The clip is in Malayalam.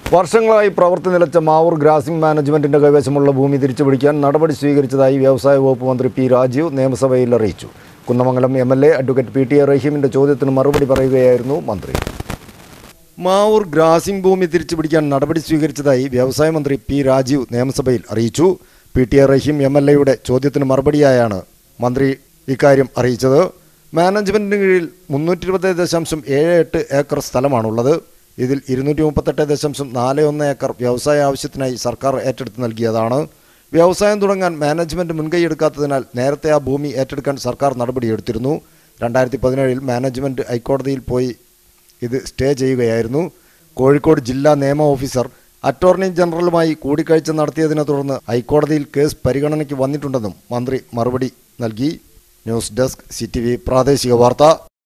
വർഷങ്ങളായി പ്രവർത്തി നിലച്ച മാവൂർ ഗ്രാസിംഗ് മാനേജ്മെന്റിന്റെ കൈവശമുള്ള ഭൂമി തിരിച്ചുപിടിക്കാൻ നടപടി സ്വീകരിച്ചതായി വ്യവസായ വകുപ്പ് മന്ത്രി പി രാജീവ് നിയമസഭയിൽ അറിയിച്ചു Kunnamangalam M L A advocate P T A റഹീമിന്റെ ചോദ്യത്തിന് മറുപടി പറയുകയായിരുന്നു മന്ത്രി മാവൂർ ഗ്രാസിംഗ് ഭൂമി തിരിച്ചുപിടിക്കാൻ നടപടി സ്വീകരിച്ചതായി വ്യവസായ മന്ത്രി പി രാജീവ് നിയമസഭയിൽ അറിയിച്ചു P T A Rahim M L എയുടെ ചോദ്യത്തിന് മറുപടിയായാണ് മന്ത്രി ഇക്കാര്യം അറിയിച്ചത് മാനേജ്മെന്റിന് കീഴിൽ മുന്നൂറ്റി ഇരുപത് ദശാംശം ഏഴ് എട്ട് ഏക്കർ സ്ഥലമാണുള്ളത് ഇതിൽ ഇരുന്നൂറ്റി മുപ്പത്തെട്ട് ദശാംശം നാല് ഒന്ന് ഏക്കർ വ്യവസായ ആവശ്യത്തിനായി സർക്കാർ ഏറ്റെടുത്ത് നൽകിയതാണ് വ്യവസായം തുടങ്ങാൻ മാനേജ്മെന്റ് മുൻകൈയെടുക്കാത്തതിനാൽ നേരത്തെ ആ ഭൂമി ഏറ്റെടുക്കാൻ സർക്കാർ നടപടിയെടുത്തിരുന്നു രണ്ടായിരത്തി പതിനേഴിൽ മാനേജ്മെന്റ് ഹൈക്കോടതിയിൽ പോയി ഇത് സ്റ്റേ ചെയ്യുകയായിരുന്നു കോഴിക്കോട് ജില്ലാ നിയമ ഓഫീസർ അറ്റോർണി ജനറലുമായി കൂടിക്കാഴ്ച നടത്തിയതിനെ തുടർന്ന് ഹൈക്കോടതിയിൽ കേസ് പരിഗണനയ്ക്ക് വന്നിട്ടുണ്ടെന്നും മന്ത്രി മറുപടി നൽകി ന്യൂസ് ഡെസ്ക് സി പ്രാദേശിക വാർത്ത